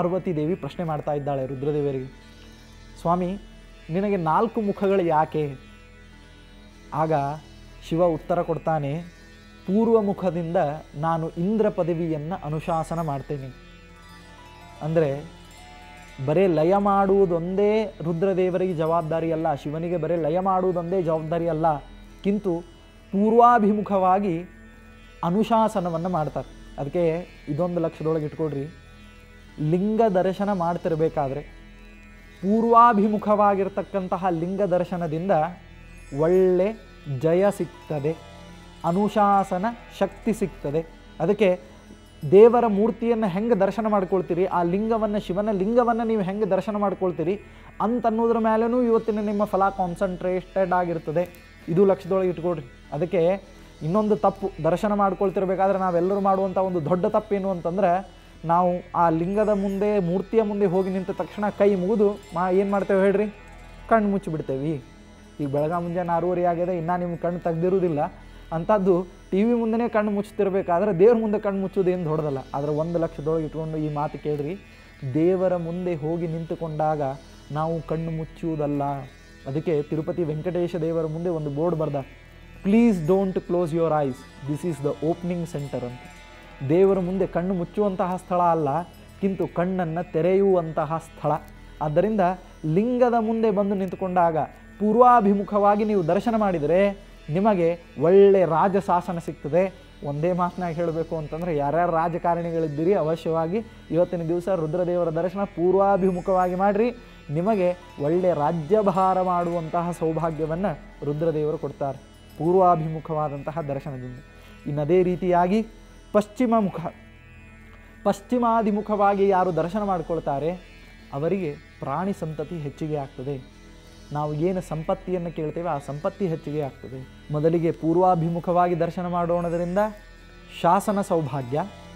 ಪಾರ್ವತಿ ದೇವಿ ಪ್ರಶ್ನೆ ಮಾಡ್ತಾ ಇದ್ದಾಳೆ ರುದ್ರದೇವರಿಗೆ ಸ್ವಾಮಿ ನಿನಗೆ ನಾಲ್ಕು ಮುಖಗಳು ಯಾಕೆ ಆಗ ಶಿವ ಉತ್ತರ ಕೊಡ್ತಾನೆ ಪೂರ್ವ ಮುಖದಿಂದ ನಾನು ಇಂದ್ರ ಪದವಿಯನ್ನು ಅನುಶಾಸನ ಮಾಡ್ತೇನೆ ಅಂದರೆ ಬರೇ ಲಯ ಮಾಡುವುದೊಂದೇ ರುದ್ರದೇವರಿಗೆ ಜವಾಬ್ದಾರಿ ಅಲ್ಲ ಶಿವನಿಗೆ ಬರೇ ಲಯ ಮಾಡುವುದೊಂದೇ ಜವಾಬ್ದಾರಿ ಅಲ್ಲ ಕಿಂತು ಪೂರ್ವಾಭಿಮುಖವಾಗಿ ಅನುಶಾಸನವನ್ನು ಮಾಡ್ತಾರೆ ಅದಕ್ಕೆ ಇದೊಂದು ಲಕ್ಷದೊಳಗೆ ಇಟ್ಕೊಡ್ರಿ ಲಿಂಗ ದರ್ಶನ ಮಾಡ್ತಿರ್ಬೇಕಾದ್ರೆ ಪೂರ್ವಾಭಿಮುಖವಾಗಿರ್ತಕ್ಕಂತಹ ಲಿಂಗ ದರ್ಶನದಿಂದ ಒಳ್ಳೆ ಜಯ ಸಿಗ್ತದೆ ಅನುಶಾಸನ ಶಕ್ತಿ ಸಿಗ್ತದೆ ಅದಕ್ಕೆ ದೇವರ ಮೂರ್ತಿಯನ್ನು ಹೆಂಗೆ ದರ್ಶನ ಮಾಡ್ಕೊಳ್ತೀರಿ ಆ ಲಿಂಗವನ್ನು ಶಿವನ ಲಿಂಗವನ್ನು ನೀವು ಹೆಂಗೆ ದರ್ಶನ ಮಾಡ್ಕೊಳ್ತೀರಿ ಅಂತನ್ನೋದ್ರ ಮೇಲೂ ಇವತ್ತಿನ ನಿಮ್ಮ ಫಲ ಕಾನ್ಸಂಟ್ರೇಟೆಡ್ ಆಗಿರ್ತದೆ ಇದು ಲಕ್ಷದೊಳಗೆ ಇಟ್ಕೊಳ್ರಿ ಅದಕ್ಕೆ ಇನ್ನೊಂದು ತಪ್ಪು ದರ್ಶನ ಮಾಡ್ಕೊಳ್ತಿರ್ಬೇಕಾದ್ರೆ ನಾವೆಲ್ಲರೂ ಮಾಡುವಂಥ ಒಂದು ದೊಡ್ಡ ತಪ್ಪೇನು ಅಂತಂದ್ರೆ ನಾವು ಆ ಲಿಂಗದ ಮುಂದೆ ಮೂರ್ತಿಯ ಮುಂದೆ ಹೋಗಿ ನಿಂತ ತಕ್ಷಣ ಕೈ ಮುಗಿದು ಮಾ ಏನು ಮಾಡ್ತೇವೆ ಹೇಳ್ರಿ ಕಣ್ಣು ಮುಚ್ಚಿಬಿಡ್ತೇವೆ ಈಗ ಬೆಳಗ್ಗೆ ಮುಂಜಾನೆ ಆರೂವರೆ ಆಗಿದೆ ಇನ್ನೂ ನಿಮ್ಮ ಕಣ್ಣು ತೆಗ್ದಿರೋದಿಲ್ಲ ಅಂಥದ್ದು ಟಿ ವಿ ಮುಂದೆನೇ ಕಣ್ಣು ಮುಚ್ಚುತ್ತಿರಬೇಕಾದ್ರೆ ದೇವ್ರ ಮುಂದೆ ಕಣ್ಣು ಮುಚ್ಚೋದು ಏನು ದೊಡ್ಡದಲ್ಲ ಆದರೆ ಒಂದು ಲಕ್ಷದೊಳಗೆ ಇಟ್ಕೊಂಡು ಈ ಮಾತು ಕೇಳ್ರಿ ದೇವರ ಮುಂದೆ ಹೋಗಿ ನಿಂತುಕೊಂಡಾಗ ನಾವು ಕಣ್ಣು ಮುಚ್ಚುವುದಲ್ಲ ಅದಕ್ಕೆ ತಿರುಪತಿ ವೆಂಕಟೇಶ ದೇವರ ಮುಂದೆ ಒಂದು ಬೋರ್ಡ್ ಬರ್ದ please don't close your eyes this is the opening centre ಅಂತ ದೇವರ ಮುಂದೆ ಕಣ್ಣು ಮುಚ್ಚುವಂತಹ ಸ್ಥಳ ಅಲ್ಲ ಕಿಂತು ಕಣ್ಣನ್ನು ತೆರೆಯುವಂತಹ ಸ್ಥಳ ಆದ್ದರಿಂದ ಲಿಂಗದ ಮುಂದೆ ಬಂದು ನಿಂತುಕೊಂಡಾಗ ಪೂರ್ವಾಭಿಮುಖವಾಗಿ ನೀವು ದರ್ಶನ ಮಾಡಿದರೆ ನಿಮಗೆ ಒಳ್ಳೆ ರಾಜಶಾಸನ ಸಿಗ್ತದೆ ಒಂದೇ ಮಾತನಾಗ ಹೇಳಬೇಕು ಅಂತಂದರೆ ಯಾರ್ಯಾರು ರಾಜಕಾರಣಿಗಳಿದ್ದೀರಿ ಅವಶ್ಯವಾಗಿ ಇವತ್ತಿನ ದಿವಸ ರುದ್ರದೇವರ ದರ್ಶನ ಪೂರ್ವಾಭಿಮುಖವಾಗಿ ಮಾಡಿರಿ ನಿಮಗೆ ಒಳ್ಳೆ ರಾಜ್ಯಭಾರ ಮಾಡುವಂತಹ ಸೌಭಾಗ್ಯವನ್ನು ರುದ್ರದೇವರು ಕೊಡ್ತಾರೆ ಪೂರ್ವಾಭಿಮುಖವಾದಂತಹ ದರ್ಶನದಿಂದ ಇನ್ನು ಅದೇ ರೀತಿಯಾಗಿ ಪಶ್ಚಿಮ ಮುಖ ಪಶ್ಚಿಮಾಭಿಮುಖವಾಗಿ ಯಾರು ದರ್ಶನ ಮಾಡಿಕೊಳ್ತಾರೆ ಅವರಿಗೆ ಪ್ರಾಣಿ ಸಂತತಿ ಹೆಚ್ಚಿಗೆ ಆಗ್ತದೆ ನಾವು ಏನು ಸಂಪತ್ತಿಯನ್ನು ಕೇಳ್ತೇವೆ ಆ ಸಂಪತ್ತಿ ಹೆಚ್ಚಿಗೆ ಆಗ್ತದೆ ಮೊದಲಿಗೆ ಪೂರ್ವಾಭಿಮುಖವಾಗಿ ದರ್ಶನ ಮಾಡೋಣದರಿಂದ ಶಾಸನ ಸೌಭಾಗ್ಯ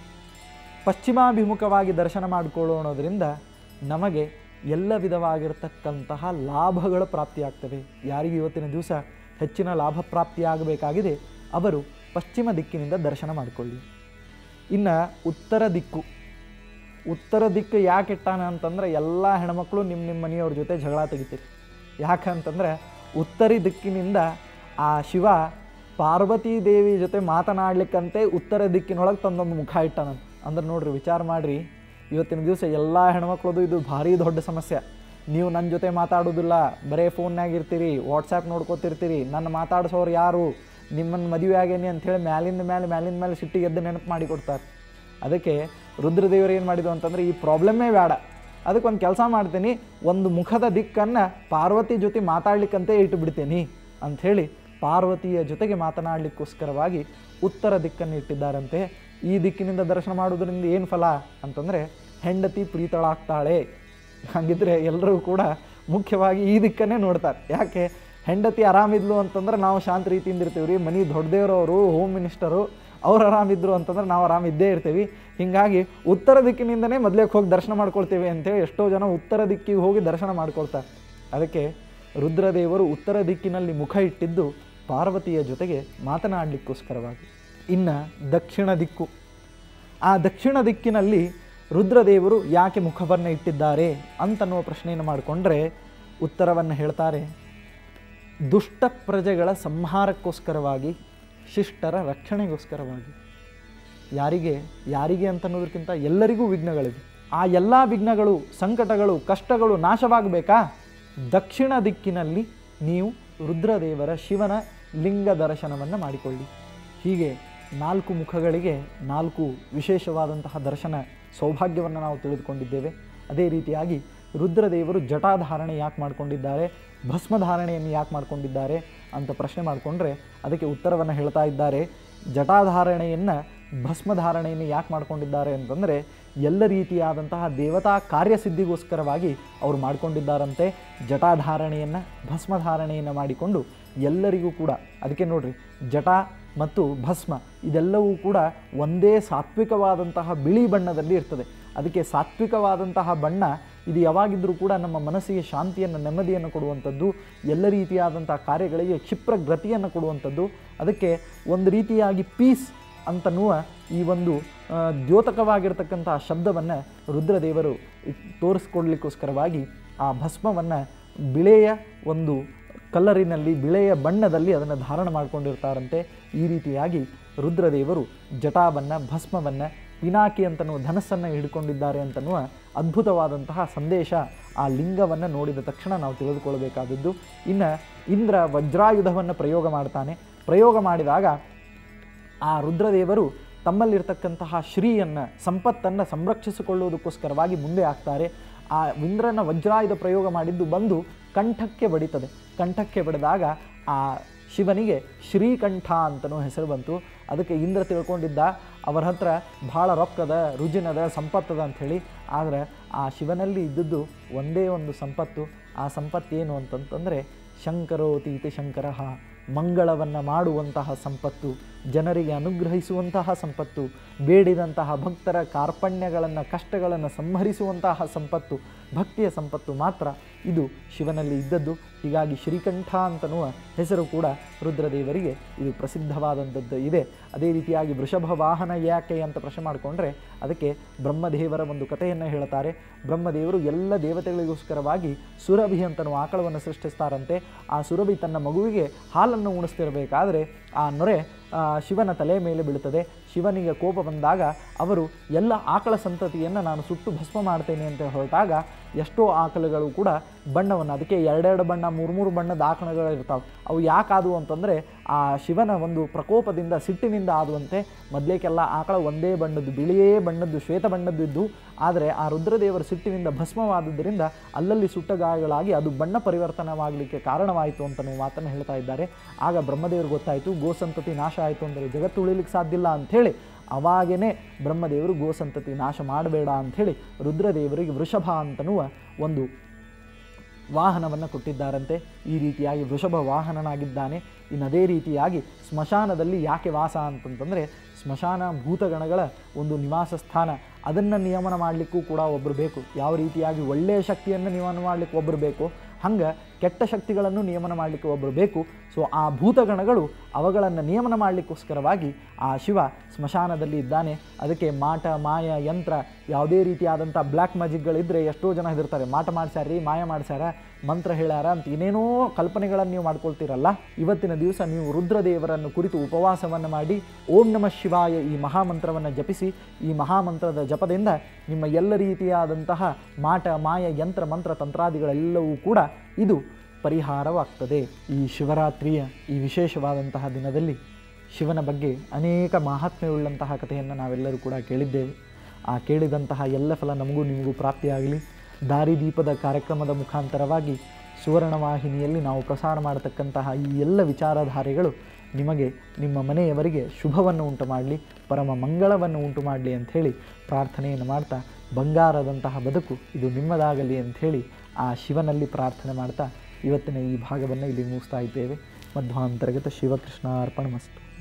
ಪಶ್ಚಿಮಾಭಿಮುಖವಾಗಿ ದರ್ಶನ ಮಾಡಿಕೊಳ್ಳೋಣದ್ರಿಂದ ನಮಗೆ ಎಲ್ಲ ವಿಧವಾಗಿರತಕ್ಕಂತಹ ಲಾಭಗಳು ಪ್ರಾಪ್ತಿಯಾಗ್ತವೆ ಯಾರಿಗೆ ಇವತ್ತಿನ ದಿವಸ ಹೆಚ್ಚಿನ ಲಾಭ ಪ್ರಾಪ್ತಿಯಾಗಬೇಕಾಗಿದೆ ಅವರು ಪಶ್ಚಿಮ ದಿಕ್ಕಿನಿಂದ ದರ್ಶನ ಮಾಡಿಕೊಳ್ಳಿ ಇನ್ನು ಉತ್ತರ ದಿಕ್ಕು ಉತ್ತರ ದಿಕ್ಕು ಯಾಕೆ ಇಟ್ಟಾನ ಅಂತಂದ್ರೆ ಎಲ್ಲ ಹೆಣ್ಮಕ್ಳು ನಿಮ್ಮ ನಿಮ್ಮ ಮನೆಯವ್ರ ಜೊತೆ ಜಗಳ ತೆಗಿತೀರಿ ಯಾಕಂತಂದ್ರೆ ಉತ್ತರಿ ದಿಕ್ಕಿನಿಂದ ಆ ಶಿವ ಪಾರ್ವತೀ ದೇವಿ ಜೊತೆ ಮಾತನಾಡ್ಲಿಕ್ಕಂತೆ ಉತ್ತರ ದಿಕ್ಕಿನೊಳಗೆ ತಂದೊಂದು ಮುಖ ಇಟ್ಟಾನಂತ ಅಂದ್ರೆ ನೋಡ್ರಿ ವಿಚಾರ ಮಾಡ್ರಿ ಇವತ್ತಿನ ದಿವಸ ಎಲ್ಲ ಹೆಣ್ಮಕ್ಳದು ಇದು ಭಾರಿ ದೊಡ್ಡ ಸಮಸ್ಯೆ ನೀವು ನನ್ನ ಜೊತೆ ಮಾತಾಡೋದಿಲ್ಲ ಬರೇ ಫೋನ್ಯಾಗ ಇರ್ತೀರಿ ವಾಟ್ಸಾಪ್ ನೋಡ್ಕೋತಿರ್ತೀರಿ ನನ್ನ ಮಾತಾಡ್ಸೋರು ಯಾರು ನಿಮ್ಮನ್ನು ಮದುವೆ ಆಗೇನಿ ಅಂಥೇಳಿ ಮ್ಯಾಲಿಂದ ಮೇಲೆ ಮ್ಯಾಲಿಂದ ಮೇಲೆ ಸಿಟ್ಟಿಗೆ ಎದ್ದು ನೆನಪು ಮಾಡಿ ಕೊಡ್ತಾರೆ ಅದಕ್ಕೆ ರುದ್ರದೇವರು ಏನು ಮಾಡಿದ್ರು ಅಂತಂದರೆ ಈ ಪ್ರಾಬ್ಲಮ್ಮೇ ಬೇಡ ಅದಕ್ಕೆ ಒಂದು ಕೆಲಸ ಮಾಡ್ತೀನಿ ಒಂದು ಮುಖದ ದಿಕ್ಕನ್ನು ಪಾರ್ವತಿ ಜೊತೆ ಮಾತಾಡ್ಲಿಕ್ಕಂತೆ ಇಟ್ಟು ಬಿಡ್ತೀನಿ ಅಂಥೇಳಿ ಪಾರ್ವತಿಯ ಜೊತೆಗೆ ಮಾತನಾಡಲಿಕ್ಕೋಸ್ಕರವಾಗಿ ಉತ್ತರ ದಿಕ್ಕನ್ನು ಇಟ್ಟಿದ್ದಾರಂತೆ ಈ ದಿಕ್ಕಿನಿಂದ ದರ್ಶನ ಮಾಡೋದ್ರಿಂದ ಏನು ಫಲ ಅಂತಂದರೆ ಹೆಂಡತಿ ಪ್ರೀತಳಾಗ್ತಾಳೆ ಹಾಗಿದ್ರೆ ಎಲ್ಲರೂ ಕೂಡ ಮುಖ್ಯವಾಗಿ ಈ ದಿಕ್ಕನ್ನೇ ನೋಡ್ತಾರೆ ಯಾಕೆ ಹೆಂಡತಿ ಆರಾಮಿದ್ಲು ಅಂತಂದ್ರೆ ನಾವು ಶಾಂತ ರೀತಿಯಿಂದ ಇರ್ತೀವಿ ರೀ ಮನೆ ದೊಡ್ಡದೇವ್ರವರು ಹೋಮ್ ಮಿನಿಸ್ಟರು ಅವ್ರು ಆರಾಮಿದ್ರು ಅಂತಂದ್ರೆ ನಾವು ಆರಾಮ ಇದ್ದೇ ಇರ್ತೀವಿ ಹೀಗಾಗಿ ಉತ್ತರ ದಿಕ್ಕಿನಿಂದನೇ ಮೊದಲೇಗೆ ಹೋಗಿ ದರ್ಶನ ಮಾಡ್ಕೊಳ್ತೀವಿ ಅಂತೇಳಿ ಎಷ್ಟೋ ಜನ ಉತ್ತರ ದಿಕ್ಕಿಗೆ ಹೋಗಿ ದರ್ಶನ ಮಾಡ್ಕೊಳ್ತಾರೆ ಅದಕ್ಕೆ ರುದ್ರದೇವರು ಉತ್ತರ ದಿಕ್ಕಿನಲ್ಲಿ ಮುಖ ಇಟ್ಟಿದ್ದು ಪಾರ್ವತಿಯ ಜೊತೆಗೆ ಮಾತನಾಡಲಿಕ್ಕೋಸ್ಕರವಾಗಿ ಇನ್ನು ದಕ್ಷಿಣ ದಿಕ್ಕು ಆ ದಕ್ಷಿಣ ದಿಕ್ಕಿನಲ್ಲಿ ರುದ್ರದೇವರು ಯಾಕೆ ಮುಖವನ್ನು ಇಟ್ಟಿದ್ದಾರೆ ಅಂತನ್ನುವ ಪ್ರಶ್ನೆಯನ್ನು ಮಾಡಿಕೊಂಡ್ರೆ ಉತ್ತರವನ್ನು ಹೇಳ್ತಾರೆ ದುಷ್ಟ ಪ್ರಜೆಗಳ ಸಂಹಾರಕ್ಕೋಸ್ಕರವಾಗಿ ಶಿಷ್ಟರ ರಕ್ಷಣೆಗೋಸ್ಕರವಾಗಿ ಯಾರಿಗೆ ಯಾರಿಗೆ ಅಂತನ್ನೋದಕ್ಕಿಂತ ಎಲ್ಲರಿಗೂ ವಿಘ್ನಗಳಿವೆ ಆ ಎಲ್ಲ ವಿಘ್ನಗಳು ಸಂಕಟಗಳು ಕಷ್ಟಗಳು ನಾಶವಾಗಬೇಕಾ ದಕ್ಷಿಣ ದಿಕ್ಕಿನಲ್ಲಿ ನೀವು ರುದ್ರದೇವರ ಶಿವನ ಲಿಂಗ ದರ್ಶನವನ್ನು ಮಾಡಿಕೊಳ್ಳಿ ಹೀಗೆ ನಾಲ್ಕು ಮುಖಗಳಿಗೆ ನಾಲ್ಕು ವಿಶೇಷವಾದಂತಹ ದರ್ಶನ ಸೌಭಾಗ್ಯವನ್ನು ನಾವು ತಿಳಿದುಕೊಂಡಿದ್ದೇವೆ ಅದೇ ರೀತಿಯಾಗಿ ರುದ್ರದೇವರು ಜಟಾಧಾರಣೆ ಯಾಕೆ ಮಾಡಿಕೊಂಡಿದ್ದಾರೆ ಭಸ್ಮಧಾರಣೆಯನ್ನು ಯಾಕೆ ಮಾಡಿಕೊಂಡಿದ್ದಾರೆ ಅಂತ ಪ್ರಶ್ನೆ ಮಾಡಿಕೊಂಡ್ರೆ ಅದಕ್ಕೆ ಉತ್ತರವನ್ನು ಹೇಳ್ತಾ ಇದ್ದಾರೆ ಜಟಾಧಾರಣೆಯನ್ನು ಭಸ್ಮಧಾರಣೆಯನ್ನು ಯಾಕೆ ಮಾಡ್ಕೊಂಡಿದ್ದಾರೆ ಅಂತಂದರೆ ಎಲ್ಲ ರೀತಿಯಾದಂತಹ ದೇವತಾ ಕಾರ್ಯಸಿದ್ಧಿಗೋಸ್ಕರವಾಗಿ ಅವರು ಮಾಡಿಕೊಂಡಿದ್ದಾರಂತೆ ಜಟಾಧಾರಣೆಯನ್ನು ಭಸ್ಮಧಾರಣೆಯನ್ನು ಮಾಡಿಕೊಂಡು ಎಲ್ಲರಿಗೂ ಕೂಡ ಅದಕ್ಕೆ ನೋಡ್ರಿ ಜಟ ಮತ್ತು ಭಸ್ಮ ಇದೆಲ್ಲವೂ ಕೂಡ ಒಂದೇ ಸಾತ್ವಿಕವಾದಂತಹ ಬಿಳಿ ಬಣ್ಣದಲ್ಲಿ ಇರ್ತದೆ ಅದಕ್ಕೆ ಸಾತ್ವಿಕವಾದಂತಹ ಬಣ್ಣ ಇದು ಯಾವಾಗಿದ್ದರೂ ಕೂಡ ನಮ್ಮ ಮನಸ್ಸಿಗೆ ಶಾಂತಿಯನ್ನು ನೆಮ್ಮದಿಯನ್ನು ಕೊಡುವಂಥದ್ದು ಎಲ್ಲ ರೀತಿಯಾದಂಥ ಕಾರ್ಯಗಳಿಗೆ ಕ್ಷಿಪ್ರ ಗತಿಯನ್ನು ಕೊಡುವಂಥದ್ದು ಅದಕ್ಕೆ ಒಂದು ರೀತಿಯಾಗಿ ಪೀಸ್ ಅಂತನ್ನುವ ಈ ಒಂದು ಆ, ದ್ಯೋತಕವಾಗಿರ್ತಕ್ಕಂಥ ಶಬ್ದವನ್ನು ರುದ್ರದೇವರು ಇಟ್- ತೋರಿಸ್ಕೊಡ್ಲಿಕ್ಕೋಸ್ಕರವಾಗಿ ಆ ಭಸ್ಮವನ್ನು ಬಿಳೆಯ ಒಂದು ಕಲ್ಲರಿನಲ್ಲಿ ಬಿಳೆಯ ಬಣ್ಣದಲ್ಲಿ ಅದನ್ನು ಧಾರಣ ಮಾಡಿಕೊಂಡಿರ್ತಾರಂತೆ ಈ ರೀತಿಯಾಗಿ ರುದ್ರದೇವರು ಜಟಾವನ್ನು ಭಸ್ಮವನ್ನು ಪಿನಾಕಿ ಅಂತನ್ನುವ ಧನಸ್ಸನ್ನು ಹಿಡ್ಕೊಂಡಿದ್ದಾರೆ ಅಂತನ್ನುವ ಅದ್ಭುತವಾದಂತಹ ಸಂದೇಶ ಆ ಲಿಂಗವನ್ನು ನೋಡಿದ ತಕ್ಷಣ ನಾವು ತಿಳಿದುಕೊಳ್ಳಬೇಕಾದದ್ದು ಇನ್ನು ಇಂದ್ರ ವಜ್ರಾಯುಧವನ್ನು ಪ್ರಯೋಗ ಮಾಡ್ತಾನೆ ಪ್ರಯೋಗ ಮಾಡಿದಾಗ ಆ ರುದ್ರದೇವರು ತಮ್ಮಲ್ಲಿರ್ತಕ್ಕಂತಹ ಶ್ರೀಯನ್ನು ಸಂಪತ್ತನ್ನು ಸಂರಕ್ಷಿಸಿಕೊಳ್ಳುವುದಕ್ಕೋಸ್ಕರವಾಗಿ ಮುಂದೆ ಆಗ್ತಾರೆ ಆ ಇಂದ್ರನ ವಜ್ರಾಯುಧ ಪ್ರಯೋಗ ಮಾಡಿದ್ದು ಬಂದು ಕಂಠಕ್ಕೆ ಬಡಿತದೆ ಕಂಠಕ್ಕೆ ಬಡಿದಾಗ ಆ ಶಿವನಿಗೆ ಶ್ರೀಕಂಠ ಅಂತನೂ ಹೆಸರು ಬಂತು ಅದಕ್ಕೆ ಇಂದ್ರ ತಿಳ್ಕೊಂಡಿದ್ದ ಅವರ ಹತ್ರ ಭಾಳ ರೊಕ್ಕದ ರುಜಿನದ ಸಂಪತ್ತದ ಅಂಥೇಳಿ ಆದರೆ ಆ ಶಿವನಲ್ಲಿ ಇದ್ದದ್ದು ಒಂದೇ ಒಂದು ಸಂಪತ್ತು ಆ ಸಂಪತ್ತೇನು ಅಂತಂತಂದರೆ ಶಂಕರೋತಿ ಇತಿ ಶಂಕರ ಮಂಗಳವನ್ನು ಮಾಡುವಂತಹ ಸಂಪತ್ತು ಜನರಿಗೆ ಅನುಗ್ರಹಿಸುವಂತಹ ಸಂಪತ್ತು ಬೇಡಿದಂತಹ ಭಕ್ತರ ಕಾರ್ಪಣ್ಯಗಳನ್ನು ಕಷ್ಟಗಳನ್ನು ಸಂಹರಿಸುವಂತಹ ಸಂಪತ್ತು ಭಕ್ತಿಯ ಸಂಪತ್ತು ಮಾತ್ರ ಇದು ಶಿವನಲ್ಲಿ ಇದ್ದದ್ದು ಹೀಗಾಗಿ ಶ್ರೀಕಂಠ ಅಂತನ್ನುವ ಹೆಸರು ಕೂಡ ರುದ್ರದೇವರಿಗೆ ಇದು ಪ್ರಸಿದ್ಧವಾದಂಥದ್ದು ಇದೆ ಅದೇ ರೀತಿಯಾಗಿ ವೃಷಭ ವಾಹನ ಯಾಕೆ ಅಂತ ಪ್ರಶ್ನೆ ಮಾಡಿಕೊಂಡ್ರೆ ಅದಕ್ಕೆ ಬ್ರಹ್ಮದೇವರ ಒಂದು ಕಥೆಯನ್ನು ಹೇಳ್ತಾರೆ ಬ್ರಹ್ಮದೇವರು ಎಲ್ಲ ದೇವತೆಗಳಿಗೋಸ್ಕರವಾಗಿ ಸುರಭಿ ಅಂತನ್ನುವ ಆಕಳವನ್ನು ಸೃಷ್ಟಿಸ್ತಾರಂತೆ ಆ ಸುರಭಿ ತನ್ನ ಮಗುವಿಗೆ ಹಾಲನ್ನು ಉಣಿಸ್ತಿರಬೇಕಾದ್ರೆ ಆ ನೊರೆ ಆ, ಶಿವನ ತಲೆ ಮೇಲೆ ಬೀಳುತ್ತದೆ ಶಿವನಿಗೆ ಕೋಪ ಬಂದಾಗ ಅವರು ಎಲ್ಲ ಆಕಳ ಸಂತತಿಯನ್ನು ನಾನು ಸುಟ್ಟು ಭಸ್ಮ ಮಾಡ್ತೇನೆ ಅಂತ ಹೊರಟಾಗ ಎಷ್ಟೋ ಆಕಳುಗಳು ಕೂಡ ಬಣ್ಣವನ್ನು ಅದಕ್ಕೆ ಎರಡೆರಡು ಬಣ್ಣ ಮೂರು ಮೂರು ಬಣ್ಣದ ಆಕಳಗಳು ಇರ್ತಾವೆ ಅವು ಯಾಕೆ ಆದವು ಅಂತಂದರೆ ಆ ಶಿವನ ಒಂದು ಪ್ರಕೋಪದಿಂದ ಸಿಟ್ಟಿನಿಂದ ಆದುವಂತೆ ಮೊದಲೇಕೆಲ್ಲ ಆಕಳ ಒಂದೇ ಬಣ್ಣದ್ದು ಬಿಳಿಯೇ ಬಣ್ಣದ್ದು ಶ್ವೇತ ಬಣ್ಣದ್ದು ಇದ್ದು ಆದರೆ ಆ ರುದ್ರದೇವರ ಸಿಟ್ಟಿನಿಂದ ಭಸ್ಮವಾದುದರಿಂದ ಅಲ್ಲಲ್ಲಿ ಸುಟ್ಟ ಗಾಯಗಳಾಗಿ ಅದು ಬಣ್ಣ ಪರಿವರ್ತನವಾಗಲಿಕ್ಕೆ ಕಾರಣವಾಯಿತು ಅಂತ ನೀವು ಮಾತನ್ನು ಹೇಳ್ತಾ ಇದ್ದಾರೆ ಆಗ ಬ್ರಹ್ಮದೇವರು ಗೊತ್ತಾಯಿತು ಗೋಸಂತತಿ ನಾಶ ಆಯಿತು ಅಂದರೆ ಜಗತ್ತು ಉಳಿಲಿಕ್ಕೆ ಸಾಧ್ಯ ಇಲ್ಲ ಅಂಥೇಳಿ ಅವಾಗೇ ಬ್ರಹ್ಮದೇವರು ಗೋಸಂತತಿ ನಾಶ ಮಾಡಬೇಡ ಅಂಥೇಳಿ ರುದ್ರದೇವರಿಗೆ ವೃಷಭ ಅಂತನ್ನುವ ಒಂದು ವಾಹನವನ್ನು ಕೊಟ್ಟಿದ್ದಾರಂತೆ ಈ ರೀತಿಯಾಗಿ ವೃಷಭ ವಾಹನನಾಗಿದ್ದಾನೆ ಇನ್ನು ಅದೇ ರೀತಿಯಾಗಿ ಸ್ಮಶಾನದಲ್ಲಿ ಯಾಕೆ ವಾಸ ಅಂತಂತಂದರೆ ಸ್ಮಶಾನ ಭೂತಗಣಗಳ ಒಂದು ನಿವಾಸ ಸ್ಥಾನ ಅದನ್ನು ನಿಯಮನ ಮಾಡಲಿಕ್ಕೂ ಕೂಡ ಒಬ್ಬರು ಬೇಕು ಯಾವ ರೀತಿಯಾಗಿ ಒಳ್ಳೆಯ ಶಕ್ತಿಯನ್ನು ನಿಯಮನ ಮಾಡಲಿಕ್ಕೆ ಒಬ್ಬರು ಬೇಕು ಹಂಗೆ ಕೆಟ್ಟ ಶಕ್ತಿಗಳನ್ನು ನಿಯಮನ ಮಾಡಲಿಕ್ಕೆ ಒಬ್ಬರು ಬೇಕು ಸೊ ಆ ಭೂತಗಣಗಳು ಅವುಗಳನ್ನು ನಿಯಮನ ಮಾಡಲಿಕ್ಕೋಸ್ಕರವಾಗಿ ಆ ಶಿವ ಸ್ಮಶಾನದಲ್ಲಿ ಇದ್ದಾನೆ ಅದಕ್ಕೆ ಮಾಟ ಮಾಯ ಯಂತ್ರ ಯಾವುದೇ ರೀತಿಯಾದಂಥ ಬ್ಲ್ಯಾಕ್ ಮ್ಯಾಜಿಕ್ಗಳಿದ್ದರೆ ಎಷ್ಟೋ ಜನ ಹೆದರ್ತಾರೆ ಮಾಟ ಮಾಡ್ಸ್ಯಾರ್ರಿ ಮಾಯ ಮಾಡ್ಸ್ಯಾರ ಮಂತ್ರ ಹೇಳ್ಯಾರ ಅಂತ ಏನೇನೋ ಕಲ್ಪನೆಗಳನ್ನು ನೀವು ಮಾಡ್ಕೊಳ್ತೀರಲ್ಲ ಇವತ್ತಿನ ದಿವಸ ನೀವು ರುದ್ರದೇವರನ್ನು ಕುರಿತು ಉಪವಾಸವನ್ನು ಮಾಡಿ ಓಂ ನಮಃ ಶಿವಾಯ ಈ ಮಹಾಮಂತ್ರವನ್ನು ಜಪಿಸಿ ಈ ಮಹಾಮಂತ್ರದ ಜಪದಿಂದ ನಿಮ್ಮ ಎಲ್ಲ ರೀತಿಯಾದಂತಹ ಮಾಟ ಮಾಯ ಯಂತ್ರ ಮಂತ್ರ ತಂತ್ರಾದಿಗಳೆಲ್ಲವೂ ಕೂಡ ಇದು ಪರಿಹಾರವಾಗ್ತದೆ ಈ ಶಿವರಾತ್ರಿಯ ಈ ವಿಶೇಷವಾದಂತಹ ದಿನದಲ್ಲಿ ಶಿವನ ಬಗ್ಗೆ ಅನೇಕ ಮಹಾತ್ಮೆಯುಳ್ಳಂತಹ ಕಥೆಯನ್ನು ನಾವೆಲ್ಲರೂ ಕೂಡ ಕೇಳಿದ್ದೇವೆ ಆ ಕೇಳಿದಂತಹ ಎಲ್ಲ ಫಲ ನಮಗೂ ನಿಮಗೂ ಪ್ರಾಪ್ತಿಯಾಗಲಿ ದಾರಿದೀಪದ ಕಾರ್ಯಕ್ರಮದ ಮುಖಾಂತರವಾಗಿ ಸುವರ್ಣ ವಾಹಿನಿಯಲ್ಲಿ ನಾವು ಪ್ರಸಾರ ಮಾಡತಕ್ಕಂತಹ ಈ ಎಲ್ಲ ವಿಚಾರಧಾರೆಗಳು ನಿಮಗೆ ನಿಮ್ಮ ಮನೆಯವರಿಗೆ ಶುಭವನ್ನು ಉಂಟು ಮಾಡಲಿ ಪರಮ ಮಂಗಳವನ್ನು ಉಂಟು ಮಾಡಲಿ ಅಂಥೇಳಿ ಪ್ರಾರ್ಥನೆಯನ್ನು ಮಾಡ್ತಾ ಬಂಗಾರದಂತಹ ಬದುಕು ಇದು ನಿಮ್ಮದಾಗಲಿ ಅಂಥೇಳಿ ಆ ಶಿವನಲ್ಲಿ ಪ್ರಾರ್ಥನೆ ಮಾಡ್ತಾ ಇವತ್ತಿನ ಈ ಭಾಗವನ್ನು ಇಲ್ಲಿ ಮುಗಿಸ್ತಾ ಇದ್ದೇವೆ ಮಧ್ವಾಂತರ್ಗತ ಶಿವಕೃಷ್ಣ ಅರ್ಪಣ ಮಸ್ತು